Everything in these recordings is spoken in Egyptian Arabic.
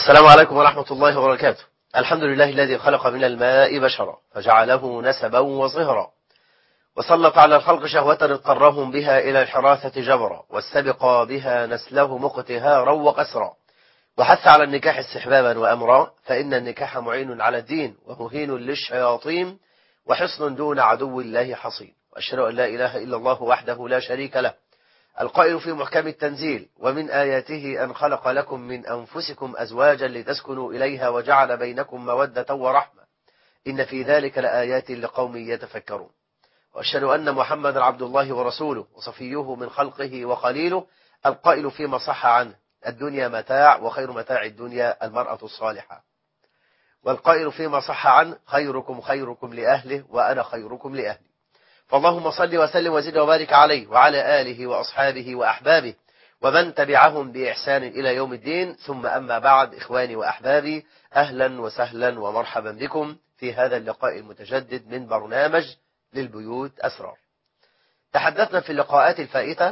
السلام عليكم ورحمة الله وبركاته الحمد لله الذي خلق من الماء بشرا فجعله نسبا وصهرا وسلط على الخلق شهوة اضطرهم بها إلى الحراثة جبرا واستبقى بها نسله مقتهارا وقسرا وحث على النكاح استحبابا وأمرا فإن النكاح معين على الدين ومهين للشياطين وحصن دون عدو الله حصين وأشهد أن لا إله إلا الله وحده لا شريك له القائل في محكم التنزيل ومن آياته أن خلق لكم من أنفسكم أزواجا لتسكنوا إليها وجعل بينكم مودة ورحمة إن في ذلك لآيات لقوم يتفكرون وأشهد أن محمد عبد الله ورسوله وصفيه من خلقه وخليله القائل فيما صح عنه الدنيا متاع وخير متاع الدنيا المرأة الصالحة والقائل فيما صح عنه خيركم خيركم لأهله وأنا خيركم لأهلي فاللهم صل وسلم وزد وبارك عليه وعلى آله وأصحابه وأحبابه ومن تبعهم بإحسان إلى يوم الدين ثم أما بعد إخواني وأحبابي أهلا وسهلا ومرحبا بكم في هذا اللقاء المتجدد من برنامج للبيوت أسرار تحدثنا في اللقاءات الفائتة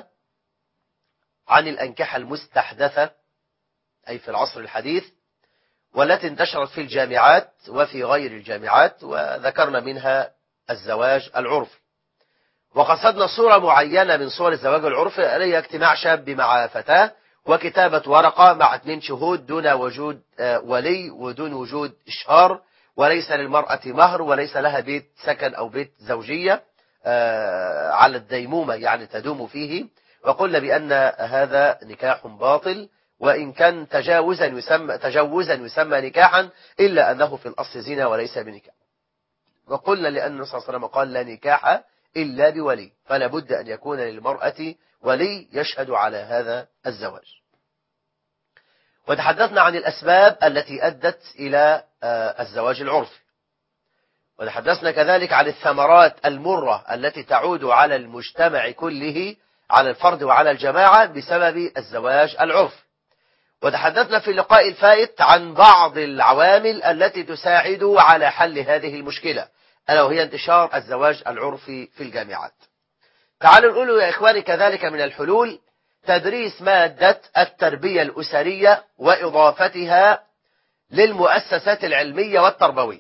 عن الأنكحة المستحدثة أي في العصر الحديث والتي انتشرت في الجامعات وفي غير الجامعات وذكرنا منها الزواج العرفي وقصدنا صورة معينة من صور الزواج العرفي هي اجتماع شاب مع فتاة وكتابة ورقة مع اثنين شهود دون وجود ولي ودون وجود إشهار وليس للمرأة مهر وليس لها بيت سكن أو بيت زوجية على الديمومة يعني تدوم فيه وقلنا بأن هذا نكاح باطل وإن كان تجاوزا يسمى, تجاوزا يسمى نكاحا إلا أنه في الأصل زنا وليس بنكاح وقلنا لأن النبي صلى الله عليه وسلم قال لا نكاح إلا بولي فلا بد أن يكون للمرأة ولي يشهد على هذا الزواج وتحدثنا عن الأسباب التي أدت إلى الزواج العرفي وتحدثنا كذلك عن الثمرات المرة التي تعود على المجتمع كله على الفرد وعلى الجماعة بسبب الزواج العرفي وتحدثنا في اللقاء الفائت عن بعض العوامل التي تساعد على حل هذه المشكلة ألا وهي انتشار الزواج العرفي في الجامعات تعالوا نقول يا إخواني كذلك من الحلول تدريس مادة التربية الأسرية وإضافتها للمؤسسات العلمية والتربوية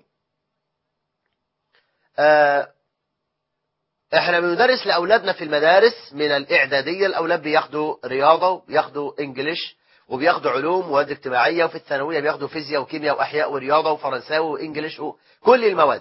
احنا بندرس لأولادنا في المدارس من الإعدادية الأولاد بياخدوا رياضة وبياخدوا إنجليش وبياخدوا علوم ومواد اجتماعية وفي الثانوية بياخدوا فيزياء وكيمياء وأحياء ورياضة وفرنساوي وإنجليش وكل المواد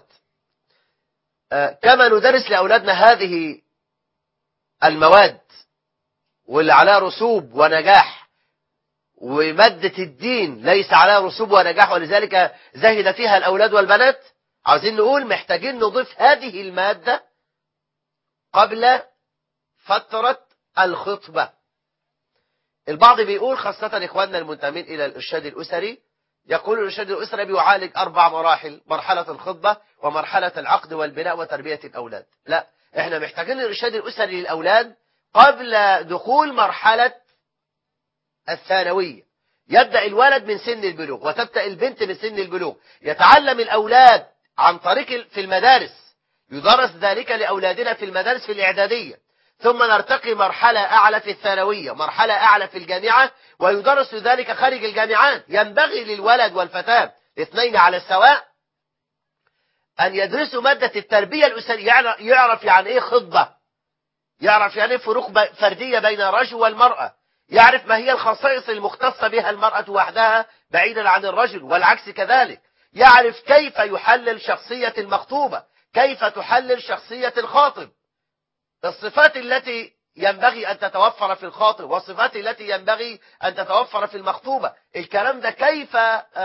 كما ندرس لأولادنا هذه المواد واللي عليها رسوب ونجاح ومادة الدين ليس عليها رسوب ونجاح ولذلك زهد فيها الأولاد والبنات عاوزين نقول محتاجين نضيف هذه المادة قبل فترة الخطبة البعض بيقول خاصة إخواننا المنتمين إلى الإرشاد الأسري يقول الإرشاد الأسري بيعالج أربع مراحل مرحلة الخطبة ومرحلة العقد والبناء وتربية الأولاد لا احنا محتاجين الإرشاد الأسري للأولاد قبل دخول مرحلة الثانوية يبدأ الولد من سن البلوغ وتبدأ البنت من سن البلوغ يتعلم الأولاد عن طريق في المدارس يدرس ذلك لأولادنا في المدارس في الإعدادية ثم نرتقي مرحلة أعلى في الثانوية مرحلة أعلى في الجامعة ويدرس ذلك خارج الجامعات ينبغي للولد والفتاة الاثنين على السواء أن يدرسوا مادة التربية الأسرية يعرف يعني إيه خطبة يعرف يعني إيه فروق فردية بين الرجل والمرأة يعرف ما هي الخصائص المختصة بها المرأة وحدها بعيدا عن الرجل والعكس كذلك يعرف كيف يحلل شخصية المخطوبة كيف تحلل شخصية الخاطب الصفات التي ينبغي أن تتوفر في الخاطب والصفات التي ينبغي أن تتوفر في المخطوبة الكلام ده كيف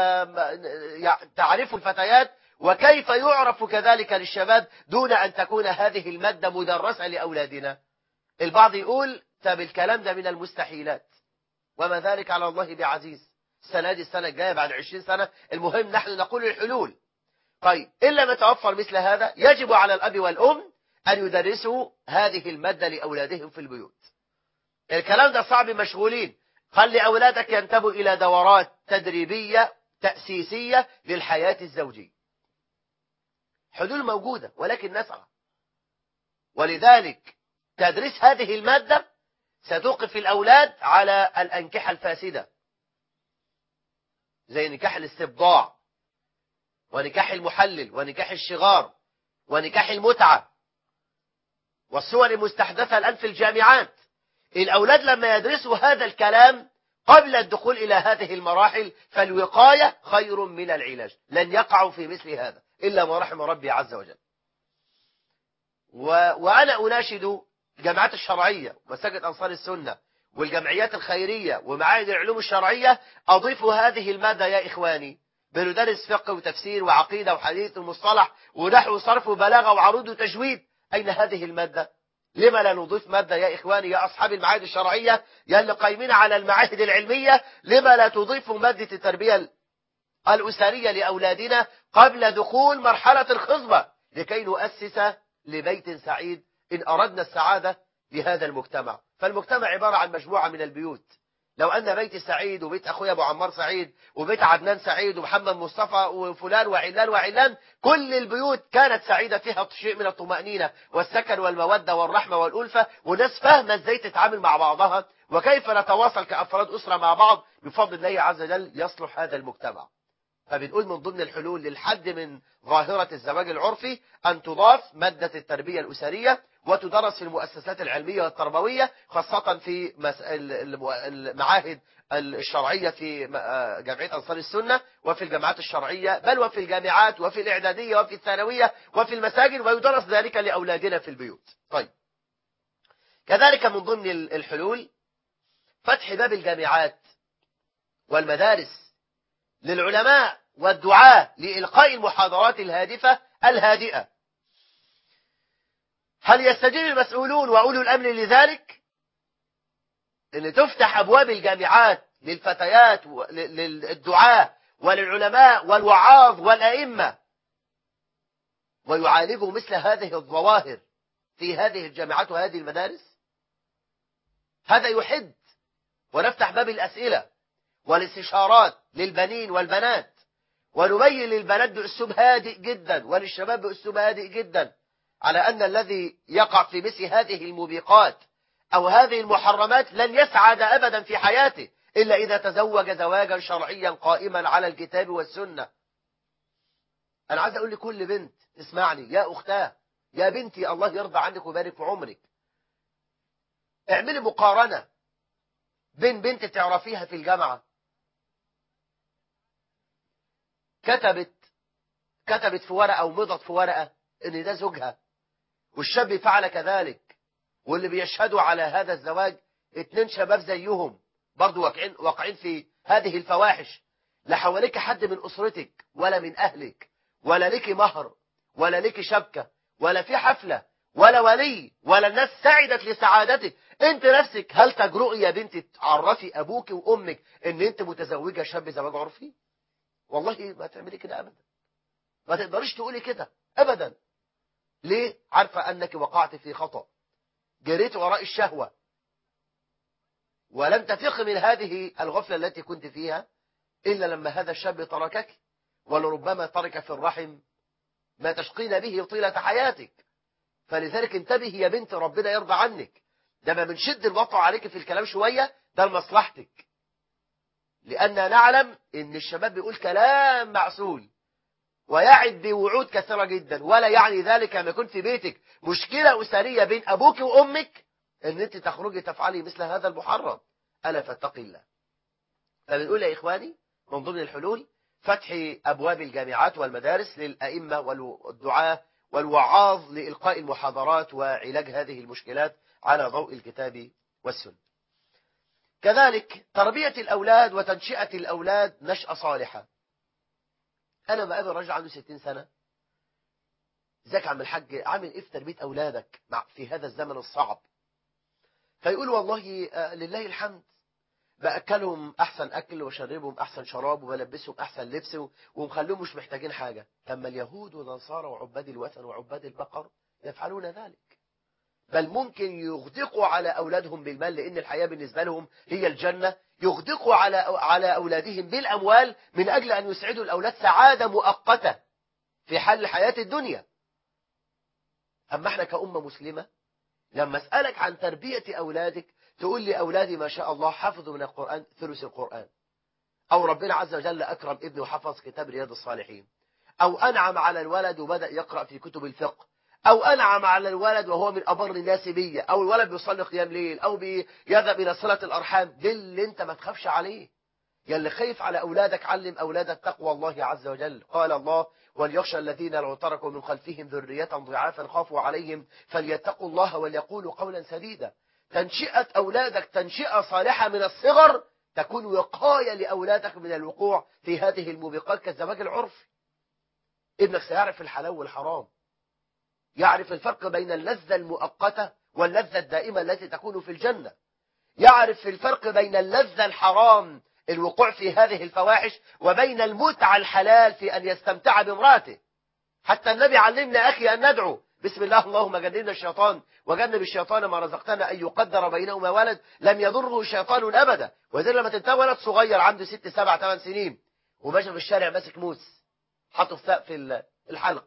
تعرف الفتيات وكيف يعرف كذلك للشباب دون أن تكون هذه المادة مدرسة لأولادنا البعض يقول طب الكلام ده من المستحيلات وما ذلك على الله بعزيز السنة دي السنة الجاية بعد عشرين سنة المهم نحن نقول الحلول طيب إلا ما توفر مثل هذا يجب على الأب والأم أن يدرسوا هذه المادة لأولادهم في البيوت الكلام ده صعب مشغولين خلي أولادك ينتبهوا إلى دورات تدريبية تأسيسية للحياة الزوجية حلول موجودة ولكن نسعى ولذلك تدريس هذه المادة ستوقف الأولاد على الأنكحة الفاسدة زي نكاح الاستبضاع ونكاح المحلل ونكاح الشغار ونكاح المتعة والصور المستحدثة الآن في الجامعات الأولاد لما يدرسوا هذا الكلام قبل الدخول إلى هذه المراحل فالوقاية خير من العلاج لن يقعوا في مثل هذا إلا ما رحم ربي عز وجل و... وأنا أناشد الجامعات الشرعية ومساجد أنصار السنة والجمعيات الخيرية ومعاهد العلوم الشرعية أضيفوا هذه المادة يا إخواني بندرس فقه وتفسير وعقيدة وحديث ومصطلح ونحو صرف وبلاغة وعروض وتجويد أين هذه المادة لما لا نضيف مادة يا إخواني يا أصحاب المعاهد الشرعية يا اللي قايمين على المعاهد العلمية لما لا تضيفوا مادة التربية الأسرية لأولادنا قبل دخول مرحلة الخصبة لكي نؤسس لبيت سعيد إن أردنا السعادة لهذا المجتمع فالمجتمع عبارة عن مجموعة من البيوت لو أن بيت سعيد وبيت أخويا أبو عمار سعيد وبيت عدنان سعيد ومحمد مصطفى وفلان وعلان وعلان كل البيوت كانت سعيدة فيها شيء من الطمأنينة والسكن والمودة والرحمة والألفة وناس فاهمة ازاي تتعامل مع بعضها وكيف نتواصل كأفراد أسرة مع بعض بفضل الله عز وجل يصلح هذا المجتمع فبنقول من ضمن الحلول للحد من ظاهرة الزواج العرفي أن تضاف مادة التربية الأسرية وتدرس في المؤسسات العلمية والتربوية خاصة في المعاهد الشرعية في جمعية أنصار السنة وفي الجامعات الشرعية بل وفي الجامعات وفي الإعدادية وفي الثانوية وفي المساجد ويدرس ذلك لأولادنا في البيوت طيب كذلك من ضمن الحلول فتح باب الجامعات والمدارس للعلماء والدعاة لإلقاء المحاضرات الهادفة الهادئة هل يستجيب المسؤولون وأولو الأمر لذلك أن تفتح أبواب الجامعات للفتيات للدعاة وللعلماء والوعاظ والأئمة ويعالجوا مثل هذه الظواهر في هذه الجامعات وهذه المدارس هذا يحد ونفتح باب الأسئلة والاستشارات للبنين والبنات ونبين للبنات بأسلوب هادئ جدا وللشباب بأسلوب هادئ جدا على أن الذي يقع في مثل هذه الموبقات أو هذه المحرمات لن يسعد أبدا في حياته إلا إذا تزوج زواجا شرعيا قائما على الكتاب والسنة أنا عايز أقول لكل بنت اسمعني يا أختاه يا بنتي الله يرضى عنك ويبارك في عمرك اعملي مقارنة بين بنت تعرفيها في الجامعة كتبت كتبت في ورقة أو مضت في ورقة إن ده زوجها والشاب فعل كذلك واللي بيشهدوا على هذا الزواج اتنين شباب زيهم برضو واقعين, واقعين في هذه الفواحش لا حواليك حد من أسرتك ولا من أهلك ولا لك مهر ولا لك شبكة ولا في حفلة ولا ولي ولا الناس سعدت لسعادتك انت نفسك هل تجرؤي يا بنتي تعرفي ابوك وامك ان انت متزوجة شاب زواج عرفي والله ما تعملي كده ابدا ما تقدريش تقولي كده ابدا ليه عارفة انك وقعت في خطأ جريت وراء الشهوة ولم تفق من هذه الغفلة التي كنت فيها إلا لما هذا الشاب تركك ولربما ترك في الرحم ما تشقين به طيلة حياتك فلذلك انتبهي يا بنت ربنا يرضى عنك ده ما بنشد الوطع عليك في الكلام شوية ده لمصلحتك لأننا نعلم ان الشباب بيقول كلام معسول ويعد بوعود كثيرة جدا ولا يعني ذلك ما يكون في بيتك مشكلة أسرية بين أبوك وأمك ان انت تخرجي تفعلي مثل هذا المحرم ألا فاتقي الله فبنقول يا إخواني من ضمن الحلول فتح أبواب الجامعات والمدارس للأئمة والدعاة والوعاظ لإلقاء المحاضرات وعلاج هذه المشكلات على ضوء الكتاب والسنة كذلك تربية الأولاد وتنشئة الأولاد نشأة صالحة أنا ما قابل رجل عنده 60 سنة ازيك عم الحاج عامل ايه في تربية أولادك مع في هذا الزمن الصعب فيقول والله آه لله الحمد بأكلهم أحسن أكل وشربهم أحسن شراب وبلبسهم أحسن لبس ومخليهم مش محتاجين حاجة لما اليهود والنصارى وعباد الوثن وعباد البقر يفعلون ذلك بل ممكن يغدقوا على أولادهم بالمال لأن الحياة بالنسبة لهم هي الجنة يغدقوا على على أولادهم بالأموال من أجل أن يسعدوا الأولاد سعادة مؤقتة في حال حياة الدنيا أما احنا كأمة مسلمة لما أسألك عن تربية أولادك تقول لي أولادي ما شاء الله حفظوا من القرآن ثلث القرآن أو ربنا عز وجل أكرم ابنه وحفظ كتاب رياض الصالحين أو أنعم على الولد وبدأ يقرأ في كتب الفقه أو أنعم على الولد وهو من أبر الناس بيا أو الولد بيصلي قيام ليل أو بيذهب إلى صلة الأرحام دي اللي أنت ما تخافش عليه يا اللي خايف على أولادك علم أولادك تقوى الله عز وجل قال الله وليخشى الذين لو تركوا من خلفهم ذرية ضعافا خافوا عليهم فليتقوا الله وليقولوا قولا سديدا تنشئة أولادك تنشئة صالحة من الصغر تكون وقاية لأولادك من الوقوع في هذه الموبقات كالزواج العرفي ابنك سيعرف الحلال والحرام يعرف الفرق بين اللذة المؤقتة واللذة الدائمة التي تكون في الجنة يعرف الفرق بين اللذة الحرام الوقوع في هذه الفواحش وبين المتعة الحلال في أن يستمتع بامراته حتى النبي علمنا أخي أن ندعو بسم الله اللهم جنبنا الشيطان وجنب الشيطان ما رزقتنا أن يقدر بينهما ولد لم يضره شيطان أبدا وإذن لما تنتهي ولد صغير عنده ست سبع ثمان سنين وماشي في الشارع ماسك موس حاطه في سقف الحلق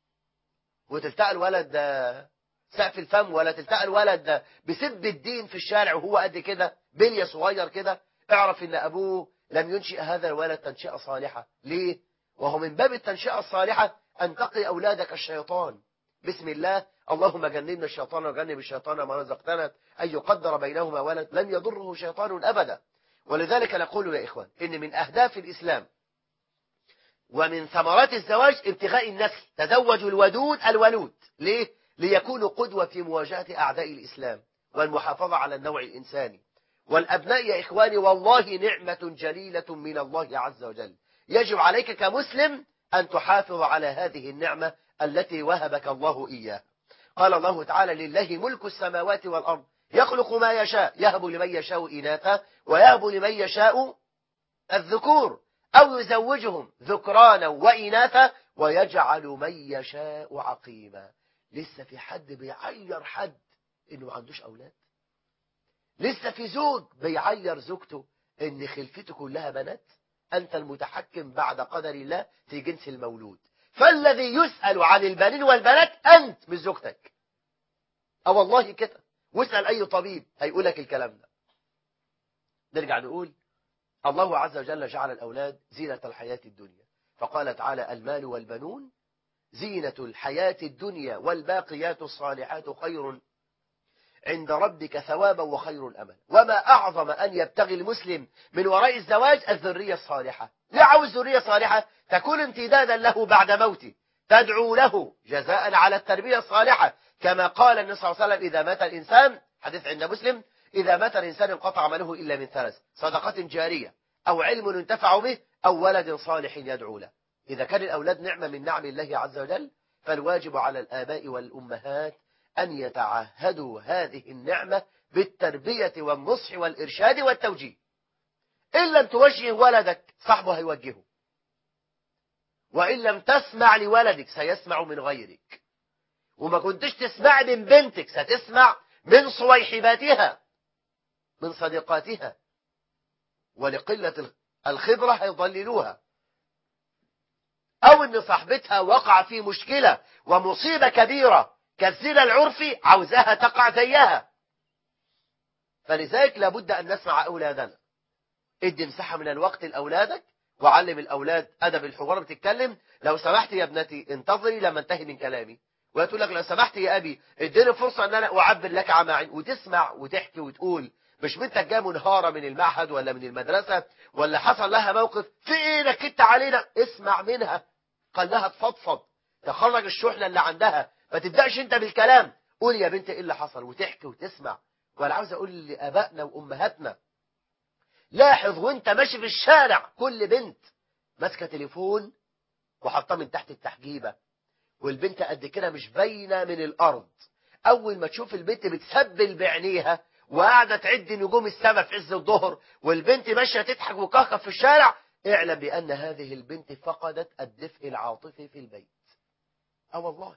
وتلتقى الولد سقف الفم ولا تلتقى الولد بسب الدين في الشارع وهو قد كده بليه صغير كده اعرف ان ابوه لم ينشئ هذا الولد تنشئه صالحه ليه وهو من باب التنشئه الصالحه ان تقي اولادك الشيطان بسم الله اللهم جنبنا الشيطان وجنب الشيطان ما رزقتنا ان يقدر بينهما ولد لن يضره شيطان ابدا ولذلك نقول يا اخوان ان من اهداف الاسلام ومن ثمرات الزواج ابتغاء النسل تزوجوا الودود الولود ليه ليكونوا قدوة في مواجهة أعداء الإسلام والمحافظة على النوع الإنساني والأبناء يا إخواني والله نعمة جليلة من الله عز وجل يجب عليك كمسلم أن تحافظ على هذه النعمة التي وهبك الله إياها قال الله تعالى لله ملك السماوات والأرض يخلق ما يشاء يهب لمن يشاء إناثا ويهب لمن يشاء الذكور أو يزوجهم ذكرانا وإناثا ويجعل من يشاء عقيما لسه في حد بيعير حد إنه ما عندوش أولاد لسه في زوج بيعير زوجته إن خلفته كلها بنات أنت المتحكم بعد قدر الله في جنس المولود فالذي يسأل عن البنين والبنات أنت مش زوجتك أو والله كده واسأل أي طبيب هيقول لك الكلام ده نرجع نقول الله عز وجل جعل الأولاد زينة الحياة الدنيا فقال تعالى المال والبنون زينة الحياة الدنيا والباقيات الصالحات خير عند ربك ثوابا وخير الأمل وما أعظم أن يبتغي المسلم من وراء الزواج الذرية الصالحة لا عاوز ذرية صالحة تكون امتدادا له بعد موته تدعو له جزاء على التربية الصالحة كما قال النبي صلى الله عليه وسلم إذا مات الإنسان حديث عند مسلم إذا مات الإنسان انقطع عمله إلا من ثلاث صدقة جارية أو علم ينتفع به أو ولد صالح يدعو له إذا كان الأولاد نعمة من نعم الله عز وجل فالواجب على الآباء والأمهات أن يتعهدوا هذه النعمة بالتربية والنصح والإرشاد والتوجيه إن لم توجه ولدك صاحبه هيوجهه وإن لم تسمع لولدك سيسمع من غيرك وما كنتش تسمع من بنتك ستسمع من صويحباتها من صديقاتها ولقلة الخبرة هيضللوها أو إن صاحبتها وقع في مشكلة ومصيبة كبيرة كالزنا العرفي عاوزاها تقع زيها فلذلك لابد أن نسمع أولادنا ادي مساحة من الوقت لأولادك وعلم الأولاد أدب الحوار بتتكلم لو سمحت يا ابنتي انتظري لما انتهي من كلامي وتقول لك لو سمحت يا أبي اديني فرصة أن أنا أعبر لك عن معي وتسمع وتحكي وتقول مش بنتك جايه منهارة من المعهد ولا من المدرسة ولا حصل لها موقف في ايه نكدت علينا اسمع منها قال لها تفضفض تخرج الشحنة اللي عندها ما تبدأش انت بالكلام قول يا بنت ايه اللي حصل وتحكي وتسمع وانا عاوز اقول لابائنا وامهاتنا لاحظ وانت ماشي في الشارع كل بنت ماسكه تليفون وحطاه من تحت التحجيبه والبنت قد كده مش باينه من الارض اول ما تشوف البنت بتسبل بعينيها وقاعده تعد نجوم السماء في عز الظهر والبنت ماشيه تضحك وكهكه في الشارع اعلم بان هذه البنت فقدت الدفء العاطفي في البيت اه والله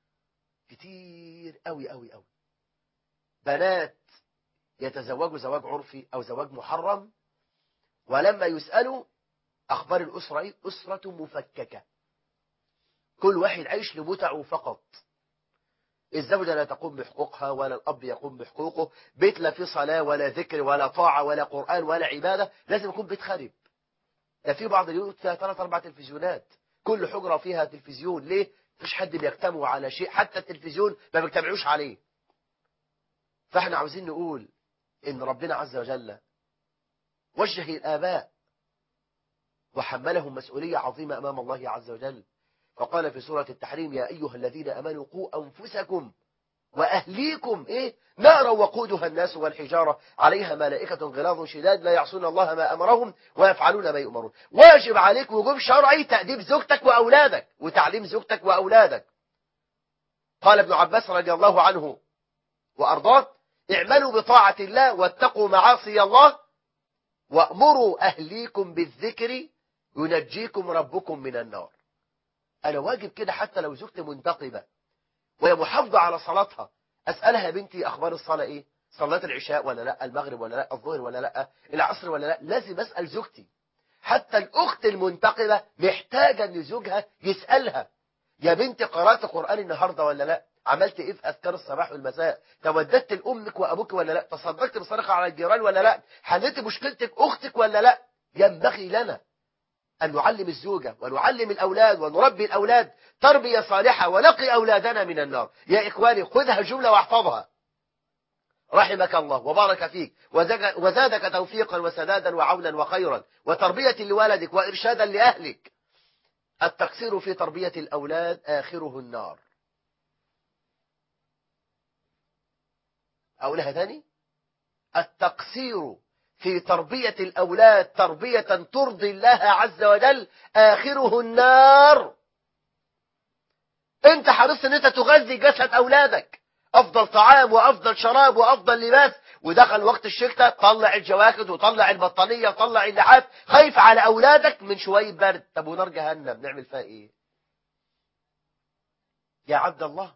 كتير قوي قوي قوي بنات يتزوجوا زواج عرفي او زواج محرم ولما يسألوا اخبار الاسره ايه اسره مفككه كل واحد عايش لمتعه فقط الزوجة لا تقوم بحقوقها ولا الأب يقوم بحقوقه بيت لا فيه صلاة ولا ذكر ولا طاعة ولا قرآن ولا عبادة لازم يكون بيت خرب ده في بعض البيوت فيها ثلاث اربع تلفزيونات كل حجره فيها تلفزيون ليه مفيش حد بيجتمع على شيء حتى التلفزيون ما بيجتمعوش عليه فاحنا عاوزين نقول ان ربنا عز وجل وجه الاباء وحملهم مسؤوليه عظيمه امام الله عز وجل فقال في سوره التحريم يا ايها الذين امنوا قوا انفسكم واهليكم ايه نارا وقودها الناس والحجاره عليها ملائكه غلاظ شداد لا يعصون الله ما امرهم ويفعلون ما يؤمرون واجب عليك وجوب شرعي تاديب زوجتك واولادك وتعليم زوجتك واولادك قال ابن عباس رضي الله عنه وارضاه اعملوا بطاعه الله واتقوا معاصي الله وامروا اهليكم بالذكر ينجيكم ربكم من النار انا واجب كده حتى لو زوجتي منتقبه وهي محافظة على صلاتها أسألها يا بنتي أخبار الصلاة إيه صلاة العشاء ولا لا المغرب ولا لا الظهر ولا لا العصر ولا لا لازم أسأل زوجتي حتى الأخت المنتقبة محتاجة أن زوجها يسألها يا بنتي قرأت قرآن النهاردة ولا لا عملت ايه في اذكار الصباح والمساء توددت لامك وابوك ولا لا تصدقت بصدقه على الجيران ولا لا حليت مشكلتك اختك ولا لا ينبغي لنا أن نعلم الزوجة ونعلم الأولاد ونربي الأولاد تربية صالحة ونقي أولادنا من النار يا إخواني خذها جملة واحفظها رحمك الله وبارك فيك وزادك توفيقا وسدادا وعونا وخيرا وتربية لولدك وإرشادا لأهلك التقصير في تربية الأولاد آخره النار أقولها ثاني التقصير في تربية الأولاد تربية ترضي الله عز وجل آخره النار انت حريص ان انت تغذي جسد أولادك أفضل طعام وأفضل شراب وأفضل لباس ودخل وقت الشتاء طلع الجواكت وطلع البطانية وطلع اللحاف خايف على أولادك من شوية برد طب ونار جهنم نعمل فيها إيه يا عبد الله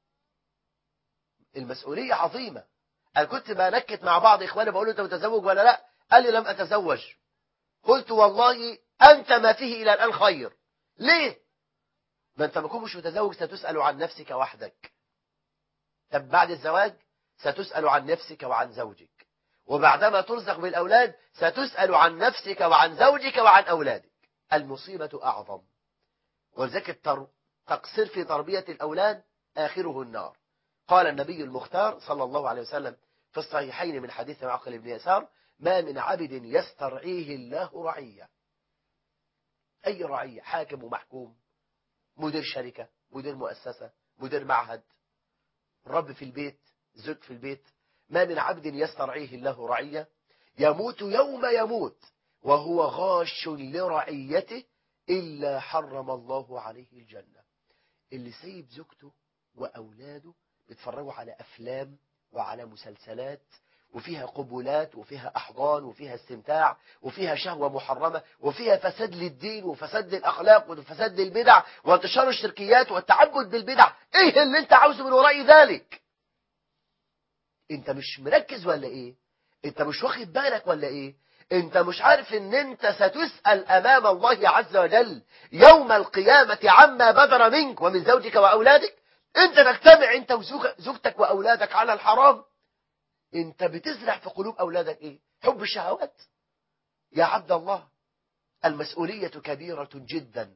المسؤولية عظيمة أنا كنت بنكت مع بعض إخواني بقول له أنت متزوج ولا لا قال لي لم أتزوج قلت والله أنت ما فيه إلى الآن خير ليه ما أنت ما كنت مش متزوج ستسأل عن نفسك وحدك طب بعد الزواج ستسأل عن نفسك وعن زوجك وبعدما ترزق بالأولاد ستسأل عن نفسك وعن زوجك وعن أولادك المصيبة أعظم ولذلك التقصير في تربية الأولاد آخره النار قال النبي المختار صلى الله عليه وسلم في الصحيحين من حديث معقل بن يسار ما من عبد يسترعيه الله رعية أي رعية حاكم ومحكوم مدير شركة مدير مؤسسة مدير معهد رب في البيت زوج في البيت ما من عبد يسترعيه الله رعية يموت يوم يموت وهو غاش لرعيته إلا حرم الله عليه الجنة اللي سيب زوجته وأولاده بيتفرجوا على أفلام وعلى مسلسلات وفيها قبولات وفيها أحضان وفيها استمتاع وفيها شهوة محرمة وفيها فساد للدين وفساد للأخلاق وفساد للبدع وانتشار الشركيات والتعبد بالبدع ايه اللي انت عاوزه من وراء ذلك انت مش مركز ولا ايه انت مش واخد بالك ولا ايه انت مش عارف ان انت ستسأل امام الله عز وجل يوم القيامة عما بدر منك ومن زوجك واولادك انت تجتمع انت وزوجتك واولادك على الحرام انت بتزرع في قلوب اولادك ايه حب الشهوات يا عبد الله المسؤولية كبيرة جدا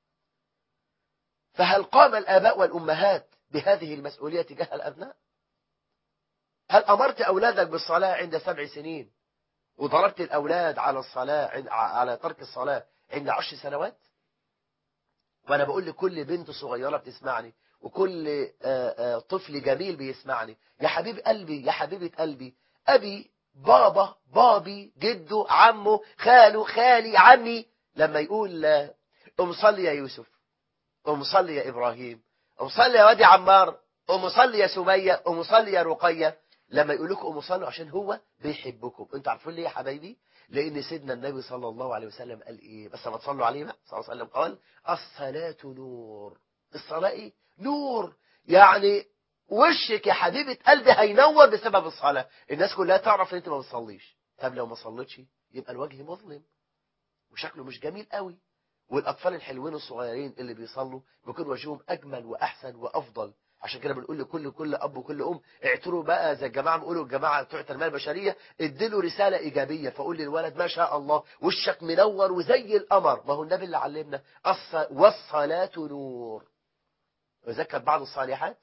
فهل قام الآباء والأمهات بهذه المسؤولية تجاه الأبناء هل أمرت أولادك بالصلاة عند سبع سنين وضربت الأولاد على الصلاة على ترك الصلاة عند عشر سنوات وأنا بقول لكل بنت صغيرة بتسمعني وكل طفل جميل بيسمعني يا حبيب قلبي يا حبيبة قلبي أبي بابا بابي جده عمه خاله خالي عمي لما يقول أم صلي يا يوسف أم صلي يا إبراهيم أم صلي يا وادي عمار أم صلي يا سمية أم صلي يا رقية لما يقول لكم أم صلوا عشان هو بيحبكم انتوا عارفين ليه يا حبايبي لأن سيدنا النبي صلى الله عليه وسلم قال إيه بس ما تصلوا عليه بقى صلى الله عليه وسلم قال الصلاة نور الصلاة إيه نور يعني وشك يا حبيبة قلبي هينور بسبب الصلاة الناس كلها تعرف ان انت ما بتصليش طب لو ما صليتش يبقى الوجه مظلم وشكله مش جميل قوي والأطفال الحلوين الصغيرين اللي بيصلوا بيكون وجههم أجمل وأحسن وأفضل عشان كده بنقول لكل كل اب وكل ام اعتروا بقى زي الجماعه بيقولوا الجماعه بتوع التنميه البشريه اديله رساله ايجابيه فقول للولد ما شاء الله وشك منور وزي القمر ما هو النبي اللي علمنا الص- والصلاه نور وذكر بعض الصالحات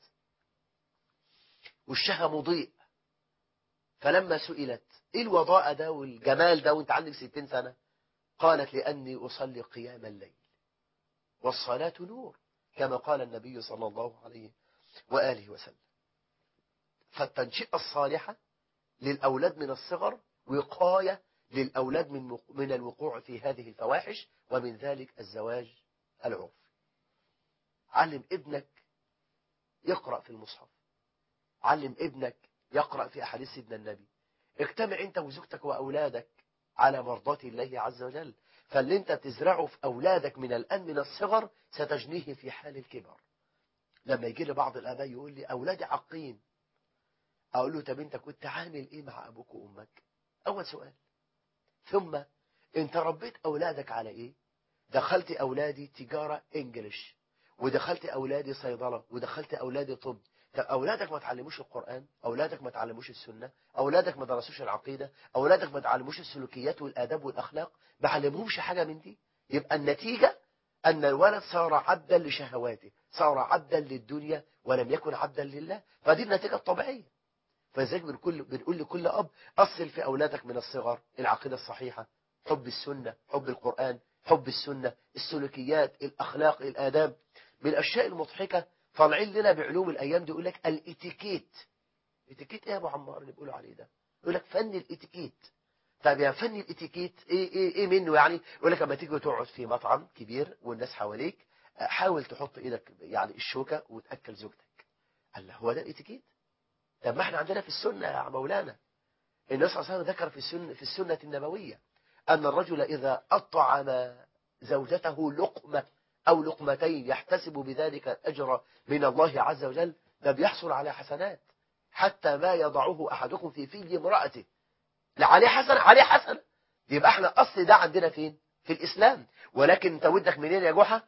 وشها مضيء فلما سئلت ايه الوضاء ده والجمال ده وانت عندك 60 سنه قالت لاني اصلي قيام الليل والصلاه نور كما قال النبي صلى الله عليه وآله وسلم فالتنشئة الصالحة للأولاد من الصغر وقاية للأولاد من من الوقوع في هذه الفواحش ومن ذلك الزواج العرفي علم ابنك يقرأ في المصحف علم ابنك يقرأ في أحاديث سيدنا النبي اجتمع انت وزوجتك وأولادك على مرضاة الله عز وجل فاللي انت تزرعه في أولادك من الآن من الصغر ستجنيه في حال الكبر لما يجي لي بعض الآباء يقول لي أولادي عاقين أقول له طب أنت كنت عامل إيه مع أبوك وأمك أول سؤال ثم أنت ربيت أولادك على إيه دخلت أولادي تجارة إنجليش ودخلت أولادي صيدلة ودخلت أولادي طب طب أولادك ما تعلموش القرآن أولادك ما تعلموش السنة أولادك ما درسوش العقيدة أولادك ما تعلموش السلوكيات والآداب والأخلاق ما علمهمش حاجة من دي يبقى النتيجة أن الولد صار عبدا لشهواته صار عبدا للدنيا ولم يكن عبدا لله فدي النتيجة الطبيعية فلذلك بنقول, بنقول لكل أب أصل في أولادك من الصغر العقيدة الصحيحة حب السنة حب القرآن حب السنة السلوكيات الأخلاق الآداب من الأشياء المضحكة طالعين لنا بعلوم الأيام دي يقول لك الاتيكيت اتيكيت ايه يا ابو عمار اللي بيقولوا عليه ده يقول لك فن الاتيكيت طب يا فن الاتيكيت ايه ايه ايه منه يعني يقول لك لما تيجي تقعد في مطعم كبير والناس حواليك حاول تحط ايدك يعني الشوكه وتاكل زوجتك قال له هو ده الاتيكيت طب ما احنا عندنا في السنه يا مولانا النبي صلى الله عليه وسلم ذكر في السنه في السنه النبويه ان الرجل اذا اطعم زوجته لقمه او لقمتين يحتسب بذلك الاجر من الله عز وجل ده بيحصل على حسنات حتى ما يضعه احدكم في في امراته لا عليه حسنه عليه حسنه يبقى احنا اصل ده عندنا فين في الاسلام ولكن انت ودك منين يا جحا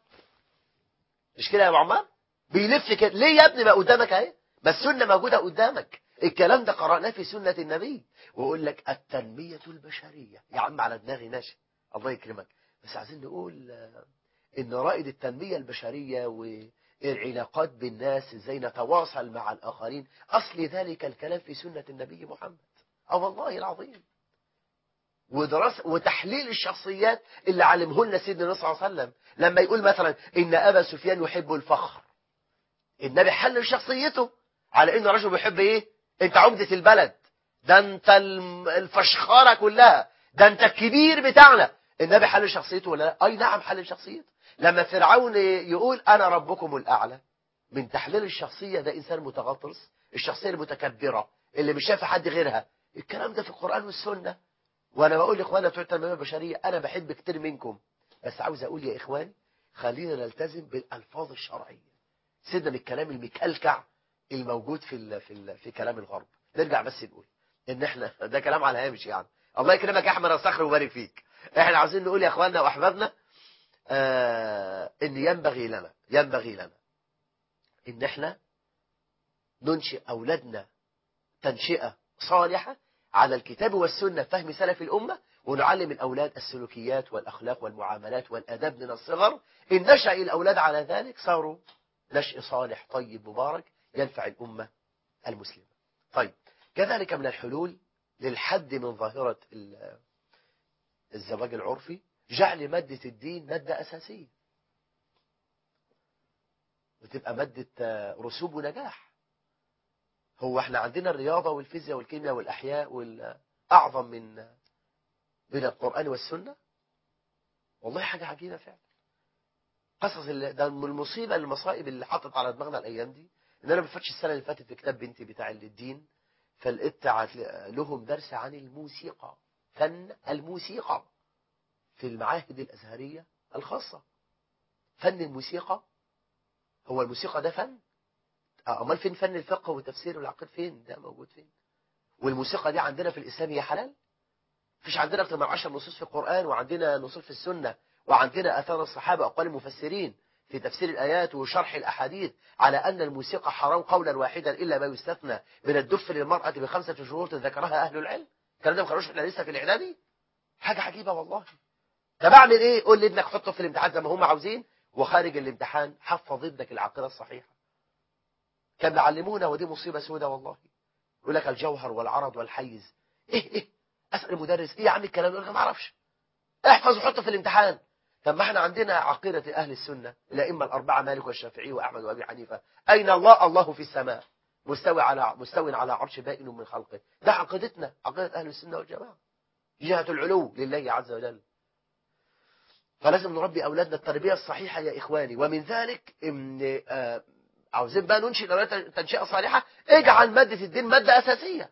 مش كده يا ابو عمار بيلف كده ليه يا ابني ما قدامك اهي ما السنه موجوده قدامك الكلام ده قرأناه في سنة النبي ويقول لك التنمية البشرية يا عم على دماغي ماشي الله يكرمك بس عايزين نقول ان رائد التنمية البشرية والعلاقات بالناس ازاي نتواصل مع الآخرين أصل ذلك الكلام في سنة النبي محمد اه والله العظيم ودراسة وتحليل الشخصيات اللي علمه لنا سيدنا صلى الله عليه وسلم لما يقول مثلا إن أبا سفيان يحب الفخر النبي حلل شخصيته على إنه رجل بيحب إيه أنت عمدة البلد ده أنت الفشخرة كلها ده أنت الكبير بتاعنا النبي حلل شخصيته ولا لا أي نعم حلل شخصيته لما فرعون يقول أنا ربكم الأعلى من تحليل الشخصية ده إنسان متغطرس الشخصية المتكبرة اللي مش شايف حد غيرها الكلام ده في القرآن والسنة وانا بقول لاخواننا بتوع التنميه البشريه انا بحب كتير منكم بس عاوز اقول يا اخوان خلينا نلتزم بالالفاظ الشرعيه سيبنا من الكلام المكلكع الموجود في ال في ال في كلام الغرب نرجع بس نقول ان احنا ده كلام على هامش يعني الله يكرمك يا احمد الصخر ويبارك فيك احنا عاوزين نقول يا اخواننا واحبابنا آه ان ينبغي لنا ينبغي لنا ان احنا ننشئ اولادنا تنشئه صالحه على الكتاب والسنة فهم سلف الأمة ونعلم الأولاد السلوكيات والأخلاق والمعاملات والأداب من الصغر إن نشأ الأولاد على ذلك صاروا نشء صالح طيب مبارك ينفع الأمة المسلمة طيب كذلك من الحلول للحد من ظاهرة الزواج العرفي جعل مادة الدين مادة أساسية وتبقى مادة رسوب ونجاح هو احنا عندنا الرياضة والفيزياء والكيمياء والأحياء والأعظم من من القرآن والسنة والله حاجة عجيبة فعلا قصص ده من المصيبة المصائب اللي حطت على دماغنا الأيام دي إن أنا بفتش السنة اللي فاتت في كتاب بنتي بتاع الدين فلقيت لهم درس عن الموسيقى فن الموسيقى في المعاهد الأزهرية الخاصة فن الموسيقى هو الموسيقى ده فن امال فين فن الفقه والتفسير والعقيد فين ده موجود فين والموسيقى دي عندنا في الاسلام هي حلال مفيش عندنا اكتر من 10 نصوص في القران وعندنا نصوص في السنه وعندنا اثار الصحابه واقوال المفسرين في تفسير الآيات وشرح الأحاديث على أن الموسيقى حرام قولا واحدا إلا ما يستثنى من الدف للمرأة بخمسة شروط ذكرها أهل العلم الكلام ده ما كانوش احنا لسه في الإعدادي حاجة عجيبة والله طب أعمل إيه قول لابنك حطه في الامتحان زي ما هم عاوزين وخارج الامتحان حفظ ابنك العقيدة الصحيحة كان بيعلمونا ودي مصيبة سودة والله يقول لك الجوهر والعرض والحيز إيه إيه أسأل المدرس إيه يا عم الكلام يقول لك ما أعرفش احفظ وحطه في الامتحان طب ما احنا عندنا عقيدة أهل السنة الأئمة الأربعة مالك والشافعي وأحمد وأبي حنيفة أين الله الله في السماء مستوي على مستوي على عرش بائن من خلقه ده عقيدتنا عقيدة أهل السنة والجماعة جهة العلو لله عز وجل فلازم نربي أولادنا التربية الصحيحة يا إخواني ومن ذلك إن آه عاوزين بقى ننشئ الأولاد تنشئة صالحة اجعل مادة الدين مادة أساسية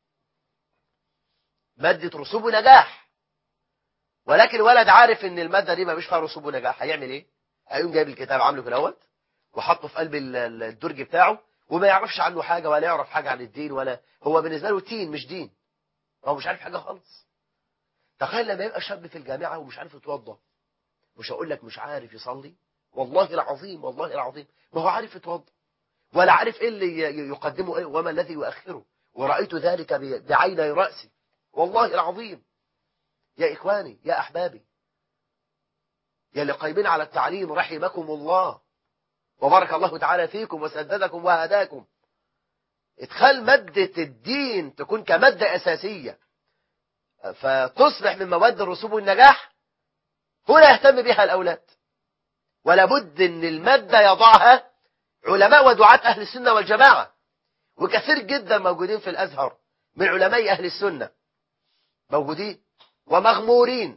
مادة رسوب ونجاح ولكن الولد عارف ان المادة دي ما فيها رسوب ونجاح هيعمل ايه هيقوم جايب الكتاب عامله في الاول وحطه في قلب الدرج بتاعه وما يعرفش عنه حاجة ولا يعرف حاجة عن الدين ولا هو بالنسبة له تين مش دين هو مش عارف حاجة خالص تخيل لما يبقى شاب في الجامعة ومش عارف يتوضى مش هقول لك مش عارف يصلي والله العظيم والله العظيم ما هو عارف يتوضى ولا عارف ايه اللي يقدمه ايه وما الذي يؤخره ورأيت ذلك بعيني رأسي والله العظيم يا إخواني يا أحبابي يا اللي قايمين على التعليم رحمكم الله وبارك الله تعالى فيكم وسددكم وهداكم ادخال مادة الدين تكون كمادة أساسية فتصبح من مواد الرسوب والنجاح هنا يهتم بها الأولاد ولا بد أن المادة يضعها علماء ودعاة أهل السنة والجماعة وكثير جدا موجودين في الأزهر من علماء أهل السنة موجودين ومغمورين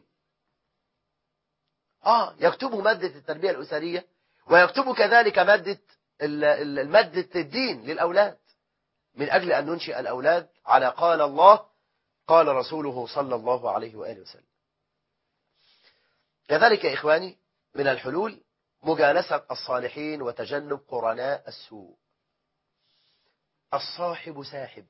آه يكتبوا مادة التربية الأسرية ويكتبوا كذلك مادة المادة الدين للأولاد من أجل أن ننشئ الأولاد على قال الله قال رسوله صلى الله عليه وآله وسلم كذلك يا إخواني من الحلول مجالسة الصالحين وتجنب قرناء السوء الصاحب ساحب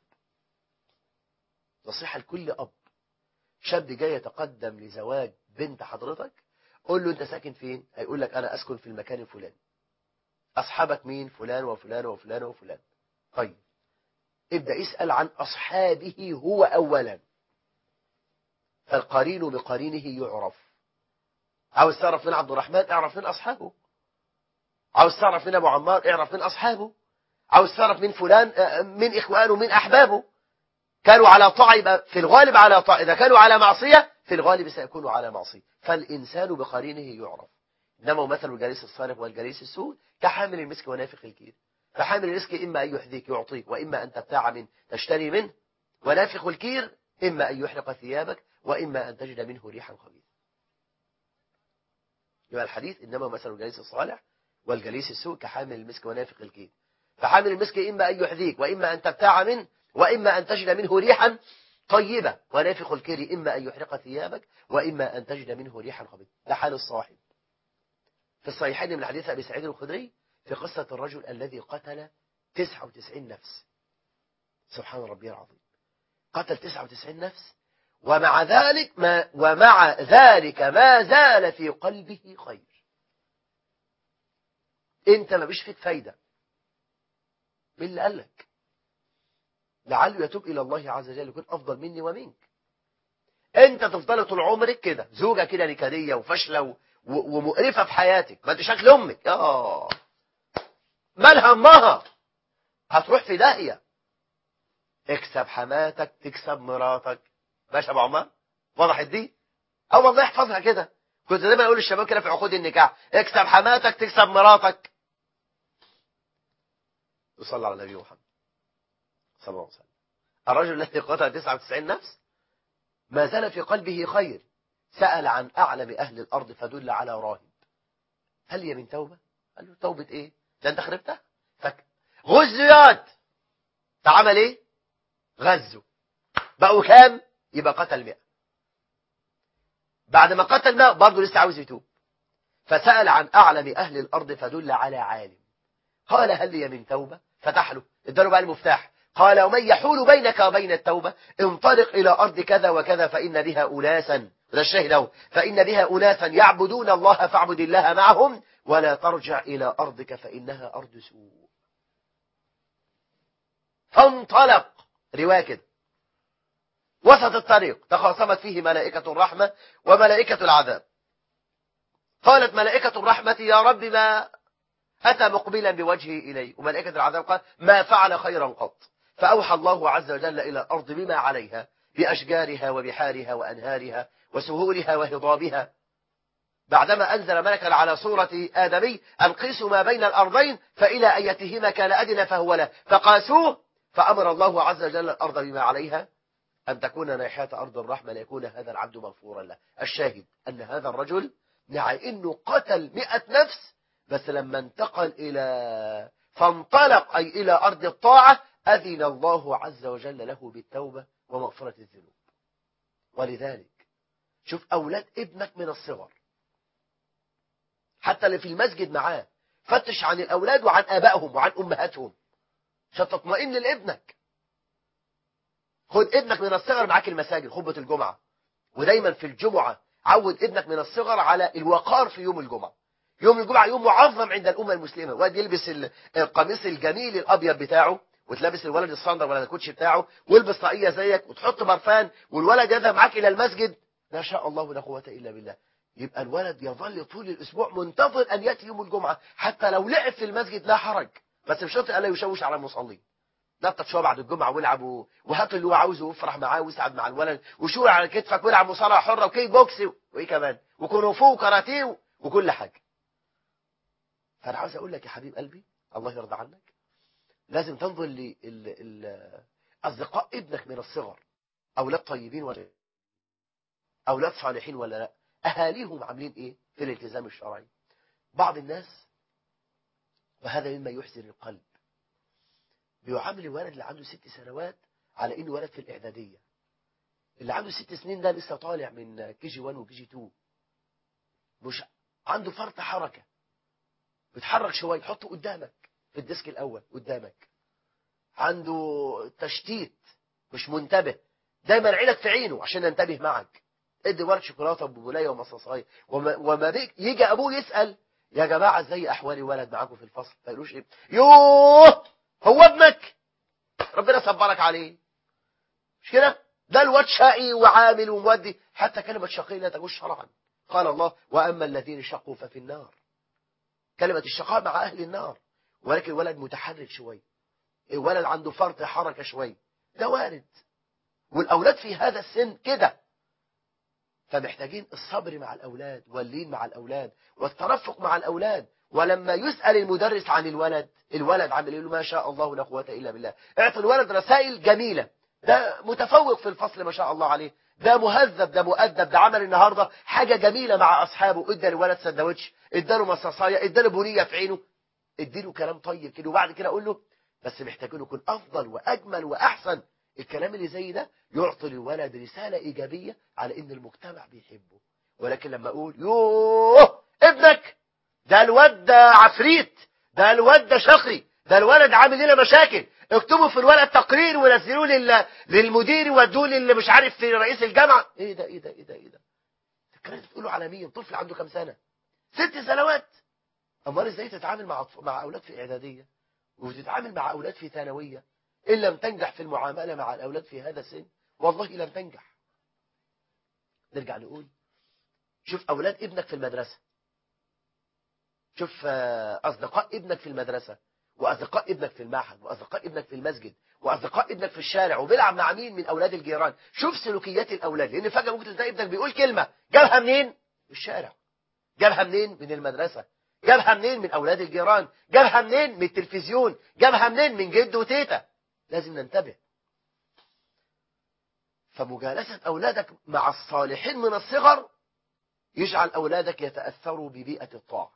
نصيحة لكل أب شاب جاي يتقدم لزواج بنت حضرتك قول له انت ساكن فين هيقول لك انا اسكن في المكان الفلاني اصحابك مين فلان وفلان وفلان وفلان طيب ابدأ اسأل عن اصحابه هو اولا فالقرين بقرينه يعرف عاوز تعرف من عبد الرحمن اعرف من اصحابه عاوز تعرف من ابو عمار اعرف من اصحابه عاوز تعرف من فلان من اخوانه من احبابه كانوا على طاعة في الغالب على طاعة إذا كانوا على معصية في الغالب سيكونوا على معصية فالإنسان بقرينه يعرف إنما مثل الجليس الصالح والجليس السوء كحامل المسك ونافخ الكير فحامل المسك إما أن يحذيك يعطيك وإما أن تبتاع منه تشتري منه ونافخ الكير إما أن يحرق ثيابك وإما أن تجد منه ريحا خبيثة يبقى الحديث إنما مثل الجليس الصالح والجليس السوء كحامل المسك ونافخ الكير فحامل المسك إما أن يحذيك وإما أن تبتاع منه وإما أن تجد منه ريحا طيبة ونافخ الكير إما أن يحرق ثيابك وإما أن تجد منه ريحا خبيثة ده حال الصاحب في الصحيحين من حديث أبي سعيد الخدري في قصة الرجل الذي قتل 99 نفس سبحان ربي العظيم قتل 99 نفس ومع ذلك ما ومع ذلك ما زال في قلبه خير انت ما بيش فيك فايدة مين اللي قال لك لعله يتوب إلى الله عز وجل يكون أفضل مني ومنك أنت تفضل طول عمرك كده زوجة كده نكدية وفاشلة و... و... ومقرفة في حياتك ما انت شكل أمك آه مالها أمها هتروح في داهية اكسب حماتك تكسب مراتك ماشي يا ابو عمار وضحت دي اه والله احفظها كده كنت دايما اقول للشباب كده في عقود النكاح اكسب حماتك تكسب مراتك وصلى على النبي محمد صلى الله عليه وسلم الرجل الذي قتل 99 نفس ما زال في قلبه خير سأل عن أعلم أهل الأرض فدل على راهب هل هي من توبة؟ قال له توبة إيه؟ ده أنت خربتها؟ فك غزوا ياد تعمل إيه؟ غزوا بقوا كام؟ يبقى قتل 100 بعد ما قتل 100 برضه لسه عاوز يتوب فسأل عن أعلم أهل الأرض فدل على عالم قال هل هي من توبة؟ فتح له اداله بقى المفتاح قال ومن يحول بينك وبين التوبة انطلق إلى أرض كذا وكذا فإن بها أناسا ده الشاهد أهو فإن بها أناسا يعبدون الله فاعبد الله معهم ولا ترجع إلى أرضك فإنها أرض سوء فانطلق رواية كده وسط الطريق تخاصمت فيه ملائكة الرحمة وملائكة العذاب قالت ملائكة الرحمة يا رب ما أتى مقبلا بوجهه إليه وملائكة العذاب قال ما فعل خيرا قط فأوحى الله عز وجل إلى الأرض بما عليها بأشجارها وبحارها وأنهارها وسهولها وهضابها بعدما أنزل ملكا على صورة آدمي أن قيسوا ما بين الأرضين فإلى أيتهما كان أدنى فهو له فقاسوه فأمر الله عز وجل الأرض بما عليها أن تكون ناحية أرض الرحمة ليكون هذا العبد مغفورا له الشاهد أن هذا الرجل مع أنه قتل مئة نفس بس لما انتقل إلى فانطلق أي إلى أرض الطاعة أذن الله عز وجل له بالتوبة ومغفرة الذنوب ولذلك شوف أولاد ابنك من الصغر حتى اللي في المسجد معاه فتش عن الأولاد وعن آبائهم وعن أمهاتهم عشان تطمئن لابنك خد ابنك من الصغر معاك المساجد خطبة الجمعة ودايما في الجمعة عود ابنك من الصغر على الوقار في يوم الجمعة يوم الجمعة يوم معظم عند الأمة المسلمة واد يلبس القميص الجميل الأبيض بتاعه وتلبس الولد الصندر ولا الكوتشي بتاعه والبس طاقية زيك وتحط برفان والولد يذهب معاك إلى المسجد لا شاء الله لا قوة إلا بالله يبقى الولد يظل طول الأسبوع منتظر أن يأتي يوم الجمعة حتى لو لعب في المسجد لا حرج بس مش شرط ألا يشوش على المصلين نطط شويه بعد الجمعه والعب وهات اللي هو عاوزه وافرح معاه واسعد مع الولد وشور على كتفك والعب مصارعه حره وكيك بوكس وايه كمان وكونغ وكاراتيه وكل حاجه فانا عاوز اقول لك يا حبيب قلبي الله يرضى عنك لازم تنظر لاصدقاء ابنك من الصغر اولاد طيبين ولا اولاد صالحين ولا لا اهاليهم عاملين ايه في الالتزام الشرعي بعض الناس وهذا مما يحزن القلب بيعامل الولد اللي عنده ست سنوات على انه ولد في الاعداديه اللي عنده ست سنين ده لسه طالع من كي جي 1 وكي جي 2 مش عنده فرط حركه بيتحرك شويه تحطه قدامك في الديسك الاول قدامك عنده تشتيت مش منتبه دايما عينك في عينه عشان ينتبه معك ادي ورد شوكولاته وبولايه ومصاصايه وما, وما بيك يجي ابوه يسال يا جماعه ازاي احوال ولد معاكم في الفصل ما يقولوش ايه يوه هو ابنك ربنا صبرك عليه مش كده ده الواد شقي وعامل ومودي حتى كلمة شقي لا تجوز شرعا قال الله وأما الذين شقوا ففي النار كلمة الشقاء مع أهل النار ولكن الولد متحرك شوي الولد عنده فرط حركة شوي ده وارد والأولاد في هذا السن كده فمحتاجين الصبر مع الأولاد واللين مع الأولاد والترفق مع الأولاد ولما يسأل المدرس عن الولد الولد عامل له ما شاء الله لا قوه الا بالله اعطي الولد رسائل جميله ده متفوق في الفصل ما شاء الله عليه ده مهذب ده مؤدب ده عمل النهارده حاجه جميله مع اصحابه ادى الولد سندوتش اداله مصاصايه اداله بنيه في عينه اديله كلام طيب كده وبعد كده اقول له بس محتاجين يكون افضل واجمل واحسن الكلام اللي زي ده يعطي الولد رساله ايجابيه على ان المجتمع بيحبه ولكن لما اقول يوه ابنك ده الواد ده عفريت ده الواد ده شقي ده الولد عامل لنا مشاكل اكتبوا في الورقه تقرير ونزلوه لل... للمدير ودوه اللي مش عارف في رئيس الجامعه ايه ده ايه ده ايه ده ايه ده الكلام ده تقولوا على مين طفل عنده كام سنه ست سنوات امال ازاي تتعامل مع أطف... مع اولاد في اعداديه وتتعامل مع اولاد في ثانويه ان لم تنجح في المعامله مع الاولاد في هذا السن والله لم تنجح نرجع نقول شوف اولاد ابنك في المدرسه شوف أصدقاء ابنك في المدرسة وأصدقاء ابنك في المعهد وأصدقاء ابنك في المسجد وأصدقاء ابنك في الشارع وبيلعب مع مين من أولاد الجيران شوف سلوكيات الأولاد لأن فجأة ممكن تلاقي ابنك بيقول كلمة جابها منين؟ من الشارع جابها منين؟ من المدرسة جابها منين؟ من أولاد الجيران جابها منين؟ من التلفزيون جابها منين؟ من جد وتيتا لازم ننتبه فمجالسة أولادك مع الصالحين من الصغر يجعل أولادك يتأثروا ببيئة الطاعة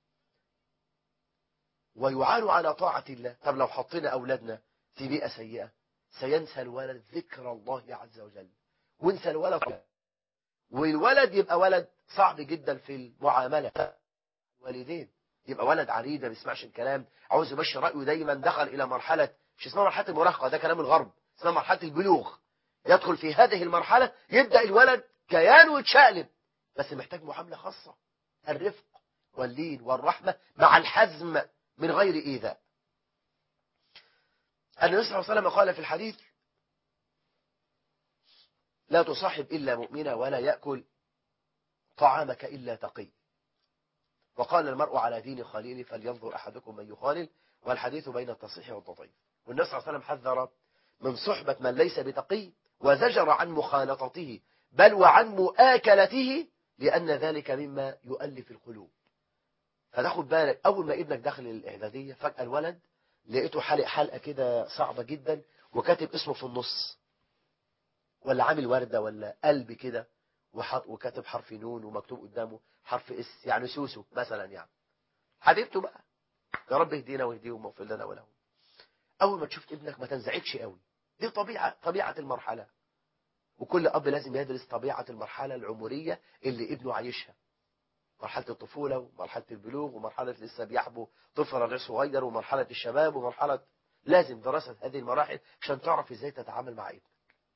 ويعانوا على طاعة الله طب لو حطينا أولادنا في بيئة سيئة سينسى الولد ذكر الله عز وجل وانسى الولد والولد يبقى ولد صعب جدا في المعاملة والدين يبقى ولد عريض ما بيسمعش الكلام عاوز يمشي رأيه دايما دخل إلى مرحلة مش اسمها مرحلة المراهقة ده كلام الغرب اسمها مرحلة البلوغ يدخل في هذه المرحلة يبدأ الولد كيانه يتشقلب بس محتاج معاملة خاصة الرفق واللين والرحمة مع الحزم من غير إيذاء النبي صلى الله عليه وسلم قال في الحديث لا تصاحب إلا مؤمنا ولا يأكل طعامك إلا تقي وقال المرء على دين خليله فلينظر أحدكم من يخالل والحديث بين التصحيح والتضعيف والنبي صلى الله عليه وسلم حذر من صحبة من ليس بتقي وزجر عن مخالطته بل وعن مؤاكلته لأن ذلك مما يؤلف القلوب فتاخد بالك أول ما ابنك دخل الإعدادية فجأة الولد لقيته حلق حلقة كده صعبة جدا وكاتب اسمه في النص ولا عامل وردة ولا قلب كده وحط وكاتب حرف نون ومكتوب قدامه حرف اس يعني سوسو مثلا يعني حبيبته بقى يا رب اهدينا واهديهم واغفر لنا ولهم اول ما تشوف ابنك ما تنزعجش قوي دي طبيعه طبيعه المرحله وكل اب لازم يدرس طبيعه المرحله العمريه اللي ابنه عايشها مرحله الطفوله ومرحله البلوغ ومرحله لسه بيحبو طفل رضيع صغير ومرحله الشباب ومرحله لازم دراسه هذه المراحل عشان تعرف ازاي تتعامل مع ابنك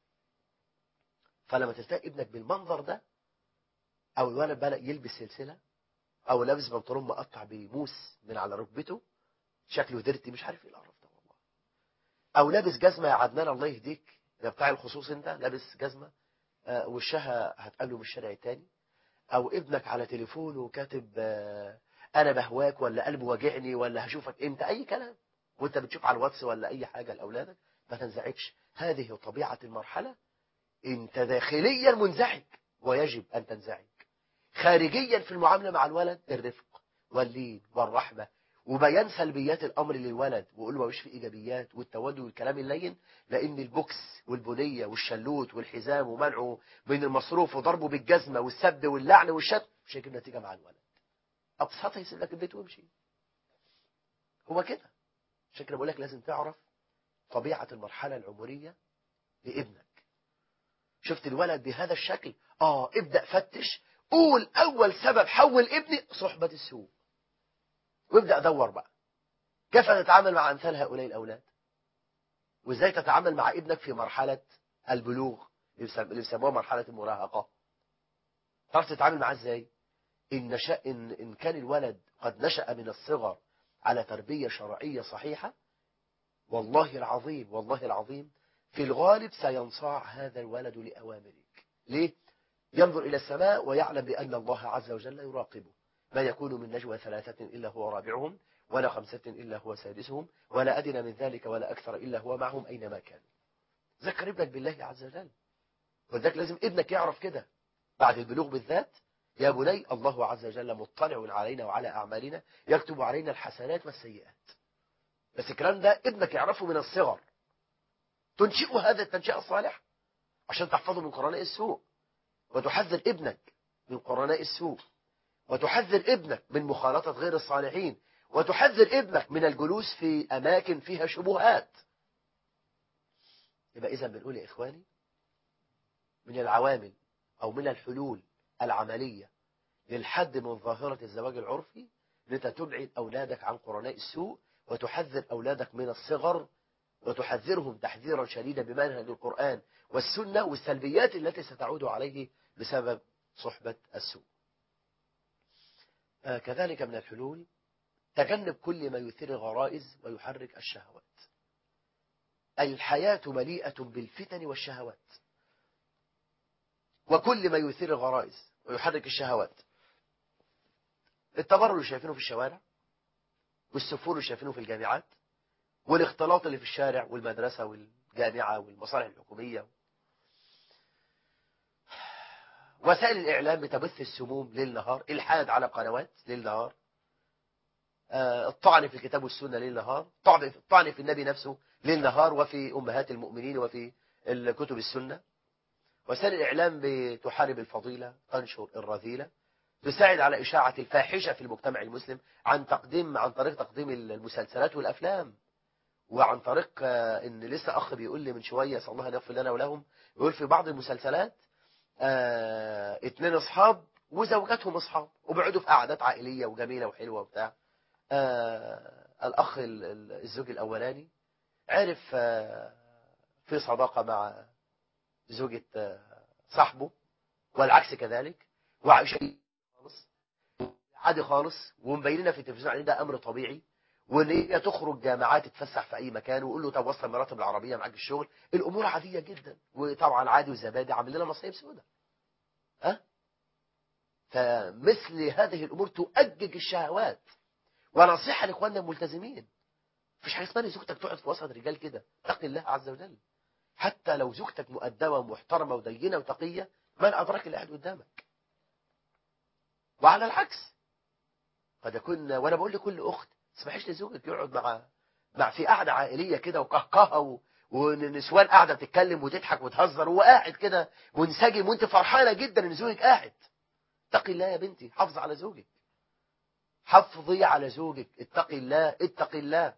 فلما تلتقي ابنك بالمنظر ده او الولد بدأ يلبس سلسلة او لابس بنطلون مقطع بموس من على ركبته شكله ديرتي مش عارف ايه القرف ده والله او لابس جزمة يا عدنان الله يهديك ده بتاع الخصوص انت لابس جزمة آه وشها هتقله من الشارع التاني او ابنك على تليفونه كاتب آه انا بهواك ولا قلبي واجعني ولا هشوفك امتى اي كلام وانت بتشوف على الواتس ولا اي حاجة لاولادك ما تنزعجش هذه طبيعة المرحلة انت داخليا منزعج ويجب ان تنزعج خارجيا في المعاملة مع الولد الرفق واللين والرحمة وبيان سلبيات الامر للولد ويقول له مش في ايجابيات والتودد والكلام اللين لان البوكس والبنيه والشلوت والحزام ومنعه من المصروف وضربه بالجزمه والسب واللعن والشتم مش هيجيب نتيجه مع الولد ابسطها يسيب لك البيت ويمشي هو كده عشان كده بقول لك لازم تعرف طبيعه المرحله العمريه لابنك شفت الولد بهذا الشكل اه ابدأ فتش قول اول سبب حول ابني صحبة السوء وابدأ دور بقى كيف تتعامل مع امثال هؤلاء الاولاد وازاي تتعامل مع ابنك في مرحلة البلوغ اللي بيسموها مرحلة المراهقة تعرف تتعامل معاه ازاي إن, نشأ إن, إن كان الولد قد نشأ من الصغر على تربية شرعية صحيحة والله العظيم والله العظيم في الغالب سينصاع هذا الولد لأوامرك ليه؟ ينظر إلى السماء ويعلم بأن الله عز وجل يراقبه ما يكون من نجوى ثلاثة إلا هو رابعهم ولا خمسة إلا هو سادسهم ولا أدنى من ذلك ولا أكثر إلا هو معهم أينما كان ذكر ابنك بالله عز وجل ولذلك لازم ابنك يعرف كده بعد البلوغ بالذات يا بني الله عز وجل مطلع علينا وعلى أعمالنا يكتب علينا الحسنات والسيئات بس الكلام ده ابنك يعرفه من الصغر تنشئ هذا التنشئة الصالح عشان تحفظه من قرناء السوء وتحذر ابنك من قرناء السوء وتحذر ابنك من مخالطة غير الصالحين وتحذر ابنك من الجلوس في أماكن فيها شبهات يبقى إذا بنقول يا إخواني من العوامل أو من الحلول العملية للحد من ظاهرة الزواج العرفي أن أنت تبعد أولادك عن قرناء السوء وتحذر أولادك من الصغر وتحذرهم تحذيرا شديدا بمنهج القرآن والسنة والسلبيات التي ستعود عليه بسبب صحبة السوء آه كذلك من الحلول تجنب كل ما يثير الغرائز ويحرك الشهوات الحياة مليئة بالفتن والشهوات وكل ما يثير الغرائز ويحرك الشهوات التبرج اللي شايفينه في الشوارع والسفور اللي شايفينه في الجامعات والاختلاط اللي في الشارع والمدرسة والجامعة والمصالح الحكومية وسائل الإعلام بتبث السموم ليل نهار الحاد على قنوات ليل نهار الطعن في الكتاب والسنة ليل نهار الطعن في النبي نفسه ليل نهار وفي أمهات المؤمنين وفي الكتب السنة وسائل الإعلام بتحارب الفضيلة تنشر الرذيلة تساعد على إشاعة الفاحشة في المجتمع المسلم عن تقديم عن طريق تقديم المسلسلات والأفلام وعن طريق ان لسه اخ بيقول لي من شويه صلى الله عليه يغفر لنا ولهم يقول في بعض المسلسلات آه اتنين اصحاب وزوجاتهم اصحاب وبيقعدوا في قعدات عائليه وجميله وحلوه وبتاع آه الاخ الزوج الاولاني عرف آه في صداقه مع زوجة آه صاحبه والعكس كذلك وعايشين خالص عادي خالص ومبيننا في التلفزيون عليه ده امر طبيعي وان هي تخرج جامعات تتفسح في اي مكان ويقول له طب وصل المراتب العربيه معاك الشغل الامور عاديه جدا وطبعا عادي وزبادي عامل لنا مصايب سوداء ها فمثل هذه الامور تؤجج الشهوات ونصيحه لاخواننا الملتزمين مفيش حاجه اسمها إن زوجتك تقعد في وسط رجال كده اتقي الله عز وجل حتى لو زوجتك مؤدبه ومحترمه ودينه وتقيه من ادراك اللي قاعد قدامك وعلى العكس قد يكون وانا بقول لكل اخت تسمحيش لزوجك يقعد مع مع في قعده عائليه كده وقهقهه و... ونسوان قاعده بتتكلم وتضحك وتهزر وهو قاعد كده منسجم وانت فرحانه جدا ان زوجك قاعد اتقي الله يا بنتي حافظ على زوجك حافظي على زوجك اتقي الله اتقي الله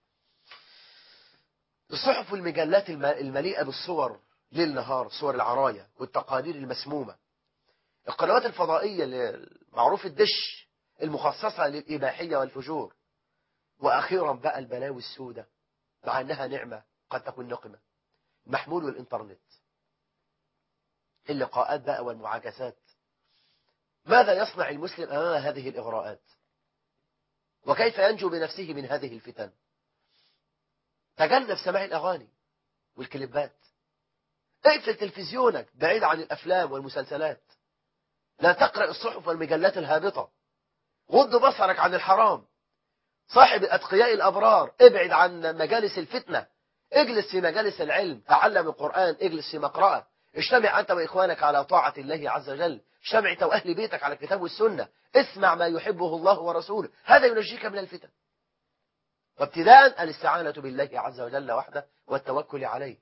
الصحف والمجلات الم- المليئة بالصور ليل نهار صور العرايا والتقارير المسمومة القنوات الفضائية اللي معروف الدش المخصصة للإباحية والفجور وأخيرا بقى البلاوي السوداء مع أنها نعمة قد تكون نقمة محمول والإنترنت اللقاءات بقى والمعاكسات ماذا يصنع المسلم أمام هذه الإغراءات وكيف ينجو بنفسه من هذه الفتن تجنب سماع الأغاني والكليبات اقفل تلفزيونك بعيد عن الأفلام والمسلسلات لا تقرأ الصحف والمجلات الهابطة غض بصرك عن الحرام صاحب الأتقياء الأبرار ابعد عن مجالس الفتنة اجلس في مجالس العلم تعلم القرآن اجلس في مقرأة اجتمع أنت وإخوانك على طاعة الله عز وجل اجتمع أنت وأهل بيتك على الكتاب والسنة اسمع ما يحبه الله ورسوله هذا ينجيك من الفتن وابتداء الاستعانة بالله عز وجل وحده والتوكل عليه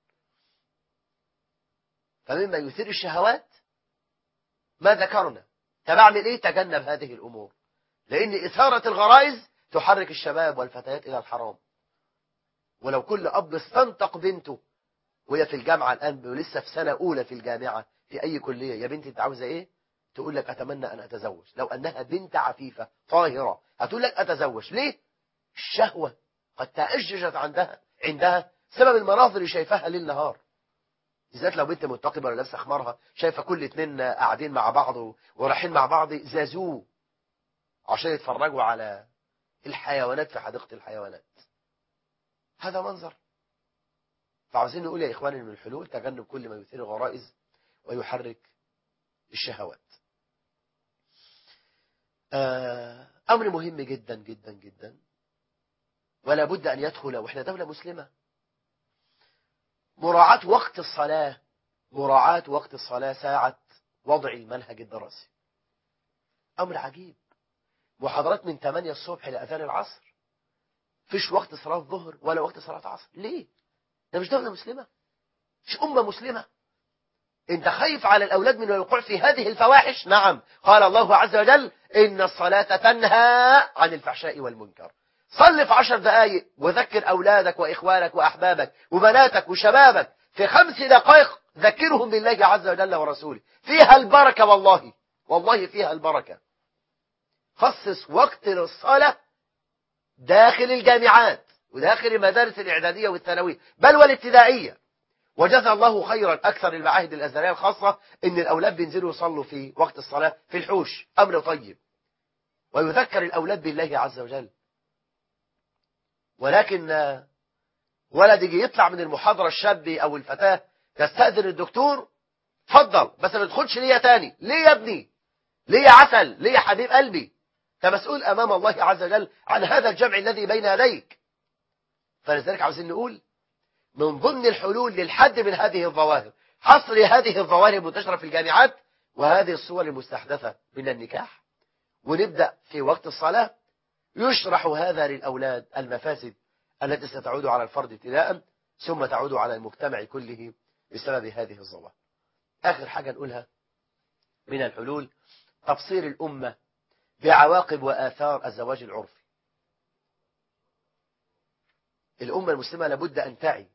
فمما يثير الشهوات ما ذكرنا طب اعمل ايه تجنب هذه الامور لان اثارة الغرائز تحرك الشباب والفتيات الى الحرام ولو كل اب استنطق بنته وهي في الجامعة الان ولسه في سنة اولى في الجامعة في اي كلية يا بنتي انت عاوزة ايه تقول لك اتمنى ان اتزوج لو انها بنت عفيفة طاهرة هتقول لك اتزوج ليه الشهوة قد تأججت عندها عندها سبب المناظر اللي شايفاها ليل نهار بالذات لو بنت منتقبة ولا لابسه خمارها شايفة كل اتنين قاعدين مع بعض ورايحين مع بعض زازوه عشان يتفرجوا على الحيوانات في حديقة الحيوانات هذا منظر فعاوزين نقول يا إخواني من الحلول تجنب كل ما يثير الغرائز ويحرك الشهوات آه، أمر مهم جدا جدا جدا ولا بد أن يدخل وإحنا دولة مسلمة مراعاة وقت الصلاة مراعاة وقت الصلاة ساعة وضع المنهج الدراسي أمر عجيب محاضرات من 8 الصبح لأذان العصر فيش وقت صلاة الظهر ولا وقت صلاة عصر ليه؟ ده مش دولة مسلمة مش أمة مسلمة انت خايف على الأولاد من الوقوع في هذه الفواحش نعم قال الله عز وجل إن الصلاة تنهى عن الفحشاء والمنكر صل في عشر دقايق وذكر أولادك وإخوانك وأحبابك وبناتك وشبابك في خمس دقائق ذكرهم بالله عز وجل ورسوله فيها البركة والله والله فيها البركة خصص وقت للصلاة داخل الجامعات وداخل المدارس الإعدادية والثانوية بل والابتدائية وجزا الله خيرا أكثر المعاهد الأزهرية الخاصة إن الأولاد بينزلوا يصلوا في وقت الصلاة في الحوش أمر طيب ويذكر الأولاد بالله عز وجل ولكن ولد يجي يطلع من المحاضرة الشاب أو الفتاة تستأذن الدكتور اتفضل بس ما تدخلش ليا تاني ليه يا ابني ليه يا عسل ليه يا حبيب قلبي انت مسؤول أمام الله عز وجل عن هذا الجمع الذي بين يديك فلذلك عاوزين نقول من ضمن الحلول للحد من هذه الظواهر حصر هذه الظواهر المنتشرة في الجامعات وهذه الصور المستحدثة من النكاح ونبدأ في وقت الصلاة يشرح هذا للأولاد المفاسد التي ستعود على الفرد ابتداء ثم تعود على المجتمع كله بسبب هذه الظواهر آخر حاجة نقولها من الحلول تبصير الأمة بعواقب وآثار الزواج العرفي الأمة المسلمة لابد أن تعي